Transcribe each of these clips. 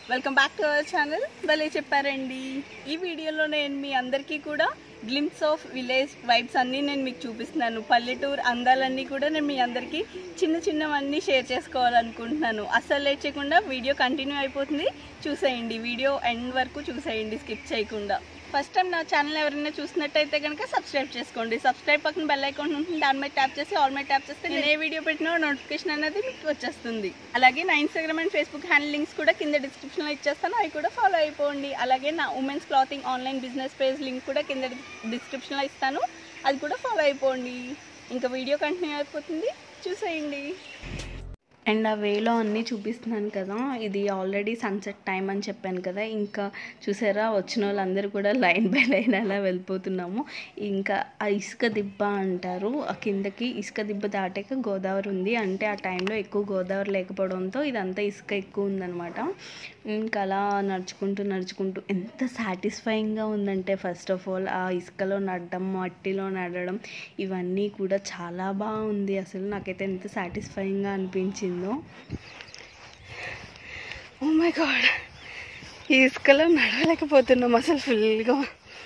welcome back to our channel భలే చెప్పారండి ఈ వీడియోలో నేను మీ అందరికీ కూడా గ్లిమ్స్ ఆఫ్ విలేజ్ వైబ్స్ అన్నీ నేను మీకు చూపిస్తున్నాను పల్లెటూరు అందాలన్నీ కూడా నేను మీ అందరికీ చిన్న చిన్నవన్నీ షేర్ చేసుకోవాలనుకుంటున్నాను అస్సలు లేట్ చేయకుండా వీడియో కంటిన్యూ అయిపోతుంది చూసేయండి వీడియో ఎండ్ వరకు చూసేయండి స్కిప్ చేయకుండా ఫస్ట్ టైం నా ఛానల్ ఎవరైనా చూసినట్టయితే కనుక సబ్స్క్రైబ్ చేసుకోండి సబ్స్క్రైబ్ పక్కన బెల్ ఐకాన్ ఉంటుంది దాని మీద ట్యాప్ చేసి ఆల్ మీద ట్యాప్ చేస్తే నేను ఏ వీడియో పెట్టినా నోటిఫికేషన్ అనేది మీకు వచ్చేస్తుంది అలాగే నా Instagram and Facebook handle links కూడా కింద డిస్క్రిప్షన్లో ఇచ్చేస్తాను అవి కూడా ఫాలో అయిపోండి అలాగే నా women's clothing online business page link కూడా కింద డిస్క్రిప్షన్లో ఇస్తాను అది కూడా ఫాలో అయిపోండి ఇంకా వీడియో కంటిన్యూ అయిపోతుంది చూసేయండి అండ్ ఆ వేలో అన్నీ చూపిస్తున్నాను కదా ఇది ఆల్రెడీ సన్సెట్ టైం అని చెప్పాను కదా ఇంకా చూసారా వచ్చిన వాళ్ళందరూ కూడా లైన్ బై లైన్ అలా వెళ్ళిపోతున్నాము ఇంకా ఆ ఇసుక దిబ్బ అంటారు ఆ కిందకి ఇసుక దిబ్బ దాటాక గోదావరి ఉంది అంటే ఆ టైంలో ఎక్కువ గోదావరి లేకపోవడంతో ఇదంతా ఇసుక ఎక్కువ ఉందన్నమాట ఇంకా అలా నడుచుకుంటూ నడుచుకుంటూ ఎంత సాటిస్ఫైయింగ్గా ఉందంటే ఫస్ట్ ఆఫ్ ఆల్ ఆ ఇసుకలో నడడం మట్టిలో నడడం ఇవన్నీ కూడా చాలా బాగుంది అసలు నాకైతే ఎంత సాటిస్ఫైయింగ్గా అనిపించిందో ఓ మై గాడ్ ఈ ఇసుకలో నడవలేకపోతున్నాం అసలు ఫుల్గా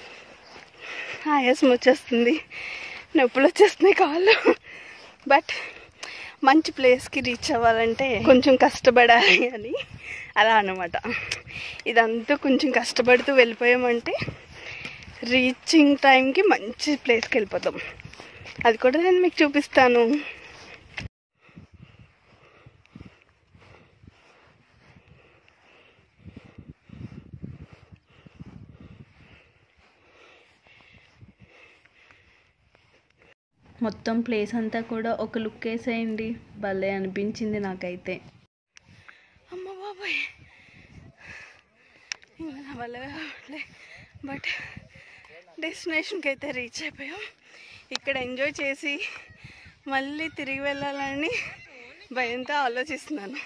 ఆయాసం వచ్చేస్తుంది నొప్పులు వచ్చేస్తున్నాయి కాళ్ళు బట్ మంచి ప్లేస్కి రీచ్ అవ్వాలంటే కొంచెం కష్టపడాలి అని అలా అనమాట ఇదంతా కొంచెం కష్టపడుతూ వెళ్ళిపోయామంటే రీచింగ్ టైంకి మంచి ప్లేస్కి వెళ్ళిపోతాం అది కూడా నేను మీకు చూపిస్తాను మొత్తం ప్లేస్ అంతా కూడా ఒక లుక్ వేసేయండి భలే అనిపించింది నాకైతే అమ్మ బాబాయ్ ఇంకా భలే బట్ డెస్టినేషన్కి అయితే రీచ్ అయిపోయాం ఇక్కడ ఎంజాయ్ చేసి మళ్ళీ తిరిగి వెళ్ళాలని భయంతో ఆలోచిస్తున్నాను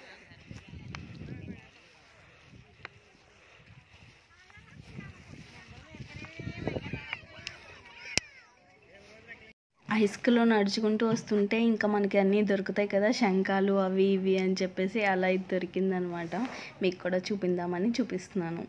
ఆ ఇసుకలో నడుచుకుంటూ వస్తుంటే ఇంకా మనకి అన్నీ దొరుకుతాయి కదా శంఖాలు అవి ఇవి అని చెప్పేసి అలా ఇది దొరికిందనమాట మీకు కూడా చూపిందామని చూపిస్తున్నాను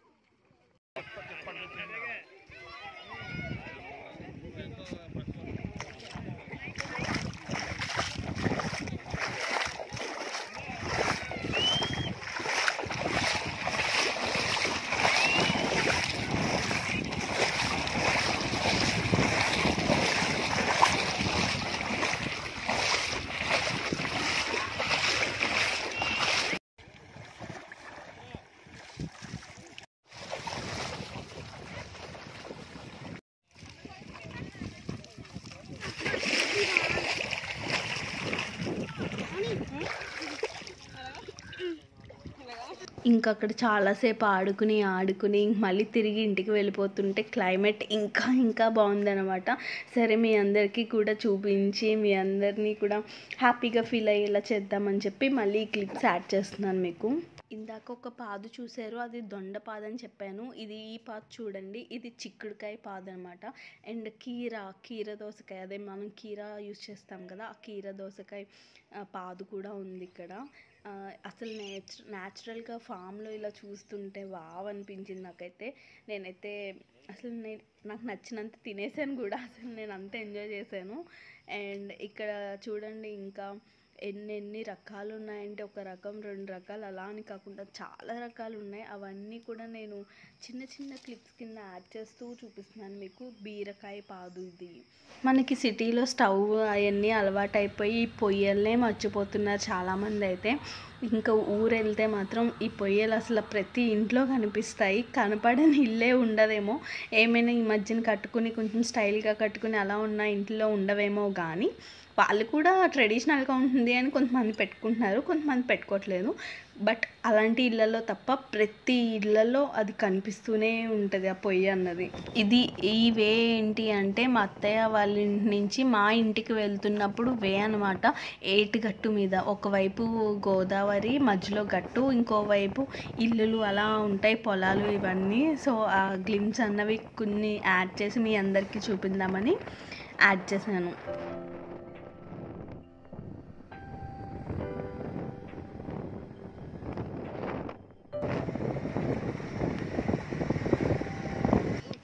ఇంకా అక్కడ చాలాసేపు ఆడుకుని ఆడుకుని మళ్ళీ తిరిగి ఇంటికి వెళ్ళిపోతుంటే క్లైమేట్ ఇంకా ఇంకా బాగుందన్నమాట సరే మీ అందరికీ కూడా చూపించి మీ అందరినీ కూడా హ్యాపీగా ఫీల్ అయ్యేలా చేద్దామని చెప్పి మళ్ళీ ఈ క్లిప్స్ యాడ్ చేస్తున్నాను మీకు ఇందాక ఒక పాదు చూసారు అది దొండ పాదు అని చెప్పాను ఇది ఈ పాదు చూడండి ఇది చిక్కుడుకాయ పాదు అనమాట అండ్ కీర కీర దోసకాయ అదే మనం కీర యూజ్ చేస్తాం కదా ఆ కీర దోసకాయ ఆ, పాదు కూడా ఉంది ఇక్కడ ఆ, అసలు నేచ న్యాచురల్గా ఫామ్లో ఇలా చూస్తుంటే వావ్ అనిపించింది నాకైతే నేనైతే అసలు నేను నాకు నచ్చినంత తినేసాను కూడా అసలు నేను అంత ఎంజాయ్ చేశాను అండ్ ఇక్కడ చూడండి ఇంకా ఎన్ని ఎన్ని రకాలు ఉన్నాయంటే ఒక రకం రెండు రకాలు అలా అని కాకుండా చాలా రకాలు ఉన్నాయి అవన్నీ కూడా నేను చిన్న చిన్న క్లిప్స్ కింద యాడ్ చేస్తూ చూపిస్తున్నాను మీకు బీరకాయ పాదు ఇది మనకి సిటీలో స్టవ్ అవన్నీ అలవాటు అయిపోయి ఈ పొయ్యలనే మర్చిపోతున్నారు చాలామంది అయితే ఇంకా ఊరు వెళ్తే మాత్రం ఈ పొయ్యలు అసలు ప్రతి ఇంట్లో కనిపిస్తాయి కనపడని ఇల్లే ఉండదేమో ఏమైనా ఈ మధ్యన కట్టుకుని కొంచెం స్టైల్గా కట్టుకుని అలా ఉన్న ఇంట్లో ఉండవేమో కానీ వాళ్ళు కూడా ట్రెడిషనల్గా ఉంటుంది అని కొంతమంది పెట్టుకుంటున్నారు కొంతమంది పెట్టుకోవట్లేదు బట్ అలాంటి ఇళ్ళల్లో తప్ప ప్రతి ఇళ్ళల్లో అది కనిపిస్తూనే ఉంటుంది ఆ పొయ్యి అన్నది ఇది ఈ వే ఏంటి అంటే మా అత్తయ్య వాళ్ళ ఇంటి నుంచి మా ఇంటికి వెళ్తున్నప్పుడు వే అనమాట ఏటి గట్టు మీద ఒకవైపు గోదావరి మధ్యలో గట్టు ఇంకోవైపు ఇల్లులు అలా ఉంటాయి పొలాలు ఇవన్నీ సో ఆ గ్లిమ్స్ అన్నవి కొన్ని యాడ్ చేసి మీ అందరికీ చూపిందామని యాడ్ చేశాను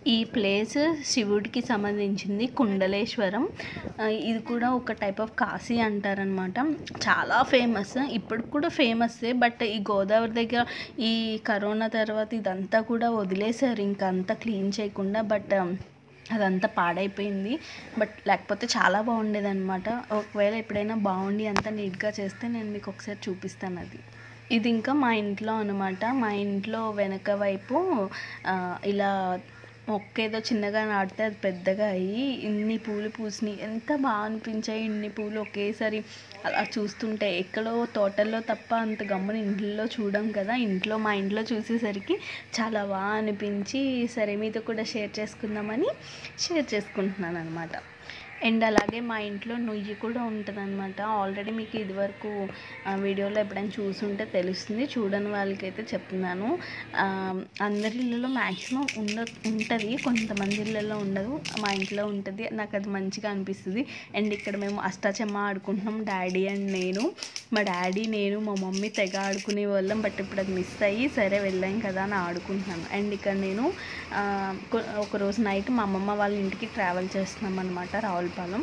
ఈ ప్లేస్ శివుడికి సంబంధించింది కుండలేశ్వరం ఆ, ఇది కూడా ఒక టైప్ ఆఫ్ కాశీ అంటారనమాట చాలా ఫేమస్ ఇప్పటికి కూడా ఫేమస్సే బట్ ఈ గోదావరి దగ్గర ఈ కరోనా తర్వాత ఇదంతా కూడా వదిలేశారు ఇంకా అంతా క్లీన్ చేయకుండా బట్ అదంతా పాడైపోయింది బట్ లేకపోతే చాలా బాగుండేది అనమాట ఒకవేళ ఎప్పుడైనా బాగుండి అంతా నీట్గా చేస్తే నేను మీకు ఒకసారి చూపిస్తాను అది ఇది ఇంకా మా ఇంట్లో అనమాట మా ఇంట్లో వెనక వైపు ఆ, ఇలా మొక్క ఏదో చిన్నగా నాటితే అది పెద్దగా అయ్యి ఇన్ని పూలు పూసినాయి ఎంత బాగా అనిపించాయి ఇన్ని పూలు ఒకేసారి అలా చూస్తుంటే ఎక్కడో తోటల్లో తప్ప అంత గమ్మున ఇంట్లో చూడం కదా ఇంట్లో మా ఇంట్లో చూసేసరికి చాలా బాగా అనిపించి సరే మీతో కూడా షేర్ చేసుకుందామని షేర్ చేసుకుంటున్నాను అనమాట అండ్ అలాగే మా ఇంట్లో నుయ్యి కూడా ఉంటుంది అనమాట ఆల్రెడీ మీకు ఇదివరకు ఆ, వీడియోలో ఎప్పుడైనా చూసుంటే తెలుస్తుంది చూడని వాళ్ళకైతే చెప్తున్నాను ఆ, అందరి ఇళ్ళలో మ్యాక్సిమం ఉండ ఉంటుంది కొంతమంది ఇళ్ళలో ఉండదు మా ఇంట్లో ఉంటుంది నాకు అది మంచిగా అనిపిస్తుంది అండ్ ఇక్కడ మేము అష్టాచెమ్మ ఆడుకుంటున్నాం డాడీ అండ్ నేను మా డాడీ నేను మా మమ్మీ తెగ ఆడుకునే వాళ్ళం బట్ ఇప్పుడు అది మిస్ అయ్యి సరే వెళ్ళాం కదా అని ఆడుకుంటున్నాను అండ్ ఇక్కడ నేను ఆ, కొ- ఒకరోజు నైట్ మా అమ్మమ్మ వాళ్ళ ఇంటికి ట్రావెల్ చేస్తున్నాం అనమాట రావులపాలెం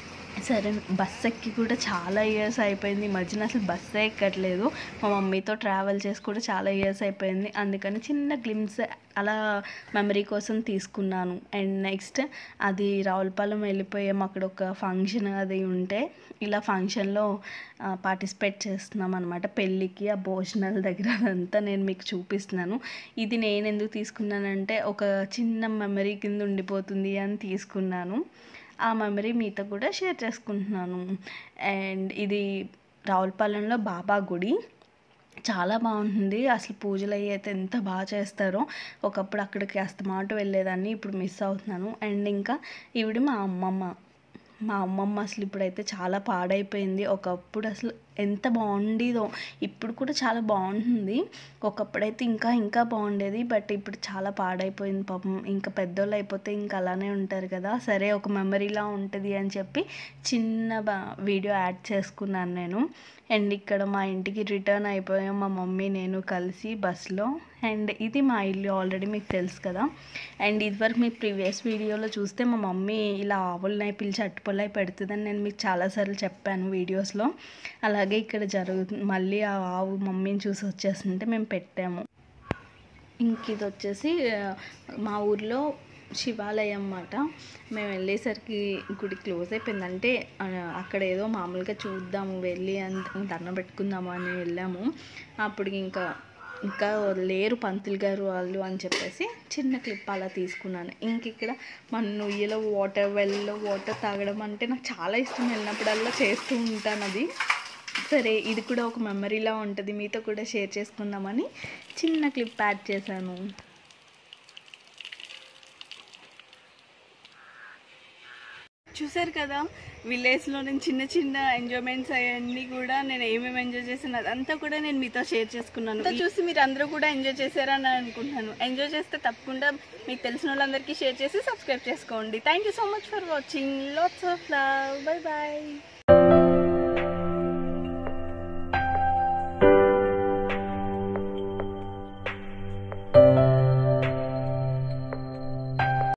సరే బస్ ఎక్కి కూడా చాలా ఇయర్స్ అయిపోయింది ఈ మధ్యన అసలు బస్సే ఎక్కట్లేదు మా మమ్మీతో ట్రావెల్ చేసి కూడా చాలా ఇయర్స్ అయిపోయింది అందుకని చిన్న గ్లిమ్స్ అలా మెమరీ కోసం తీసుకున్నాను అండ్ నెక్స్ట్ అది రావులపాలెం వెళ్ళిపోయాం అక్కడ ఒక ఫంక్షన్ అది ఉంటే ఇలా ఫంక్షన్లో పార్టిసిపేట్ చేస్తున్నాం అనమాట పెళ్ళికి ఆ భోజనాల దగ్గర అదంతా నేను మీకు చూపిస్తున్నాను ఇది నేను ఎందుకు తీసుకున్నానంటే ఒక చిన్న మెమరీ కింద ఉండిపోతుంది అని తీసుకున్నాను ఆ మెమరీ మీతో కూడా షేర్ చేసుకుంటున్నాను అండ్ ఇది రావులపాలెంలో బాబా గుడి చాలా బాగుంటుంది అసలు పూజలు అయ్యి అయితే ఎంత బాగా చేస్తారో ఒకప్పుడు అక్కడికి అస్తమాట వెళ్ళేదాన్ని ఇప్పుడు మిస్ అవుతున్నాను అండ్ ఇంకా ఈవిడ మా అమ్మమ్మ మా అమ్మమ్మ అసలు ఇప్పుడైతే చాలా పాడైపోయింది ఒకప్పుడు అసలు ఎంత బాగుండేదో ఇప్పుడు కూడా చాలా బాగుంటుంది ఒకప్పుడైతే ఇంకా ఇంకా బాగుండేది బట్ ఇప్పుడు చాలా పాడైపోయింది పాపం ఇంకా పెద్దోళ్ళు అయిపోతే ఇంకా అలానే ఉంటారు కదా సరే ఒక మెమరీలా ఉంటుంది అని చెప్పి చిన్న బా వీడియో యాడ్ చేసుకున్నాను నేను అండ్ ఇక్కడ మా ఇంటికి రిటర్న్ అయిపోయాం మా మమ్మీ నేను కలిసి బస్లో అండ్ ఇది మా ఇల్లు ఆల్రెడీ మీకు తెలుసు కదా అండ్ ఇదివరకు మీ ప్రీవియస్ వీడియోలో చూస్తే మా మమ్మీ ఇలా ఆవులనై పిలిచి అట్టుపొలై పెడుతుందని నేను మీకు చాలాసార్లు చెప్పాను వీడియోస్లో అలాగే ఇక్కడ జరుగుతుంది మళ్ళీ ఆ ఆవు మమ్మీని చూసి వచ్చేస్తుంటే మేము పెట్టాము ఇంక ఇది వచ్చేసి ఆ, మా ఊర్లో శివాలయం అన్నమాట మేము వెళ్ళేసరికి గుడి క్లోజ్ అయిపోయింది అంటే ఆ, అక్కడ ఏదో మామూలుగా చూద్దాము వెళ్ళి అంత దండం పెట్టుకుందాము అని వెళ్ళాము అప్పుడు ఇంకా ఇంకా లేరు పంతులు గారు వాళ్ళు అని చెప్పేసి చిన్న క్లిప్ అలా తీసుకున్నాను ఇంక ఇక్కడ మన నుయ్యలో వాటర్ వెల్లో వాటర్ తాగడం అంటే నాకు చాలా ఇష్టం వెళ్ళినప్పుడల్లా చేస్తూ ఉంటాను అది సరే ఇది కూడా ఒక మెమరీలా ఉంటుంది మీతో కూడా షేర్ చేసుకుందామని చిన్న క్లిప్ యాడ్ చేశాను చూసారు కదా విలేజ్లో నేను చిన్న చిన్న ఎంజాయ్మెంట్స్ అవన్నీ కూడా నేను ఏమేమి ఎంజాయ్ చేశాను అదంతా కూడా నేను మీతో షేర్ చేసుకున్నాను అంతా చూసి మీరు అందరూ కూడా ఎంజాయ్ చేశారని అనుకుంటున్నాను ఎంజాయ్ చేస్తే తప్పకుండా మీకు తెలిసిన వాళ్ళందరికీ షేర్ చేసి సబ్స్క్రైబ్ చేసుకోండి thank you so much for watching lots of love bye bye